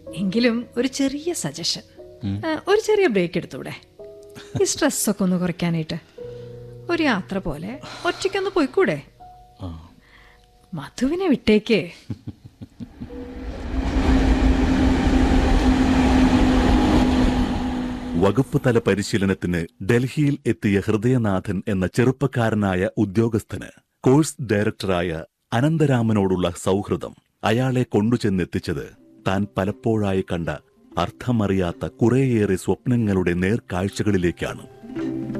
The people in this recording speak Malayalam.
എങ്കിലും ഒരു ചെറിയ സജഷൻ ഒരു ചെറിയ ബ്രേക്ക് എടുത്തൂടെ ഈ സ്ട്രെസ്സൊക്കെ ഒന്ന് കുറയ്ക്കാനായിട്ട് ഒരു യാത്ര പോലെ ഒറ്റയ്ക്കൊന്ന് പോയിക്കൂടെ മധുവിനെ വിട്ടേക്ക് വകുപ്പ് തല പരിശീലനത്തിന് ഡൽഹിയിൽ എത്തിയ ഹൃദയനാഥൻ എന്ന ചെറുപ്പക്കാരനായ ഉദ്യോഗസ്ഥന് കോഴ്സ് ഡയറക്ടറായ അനന്തരാമനോടുള്ള സൗഹൃദം അയാളെ കൊണ്ടുചെന്നെത്തിച്ചത് താൻ പലപ്പോഴായി കണ്ട അർത്ഥമറിയാത്ത കുറേയേറെ സ്വപ്നങ്ങളുടെ നേർക്കാഴ്ചകളിലേക്കാണ്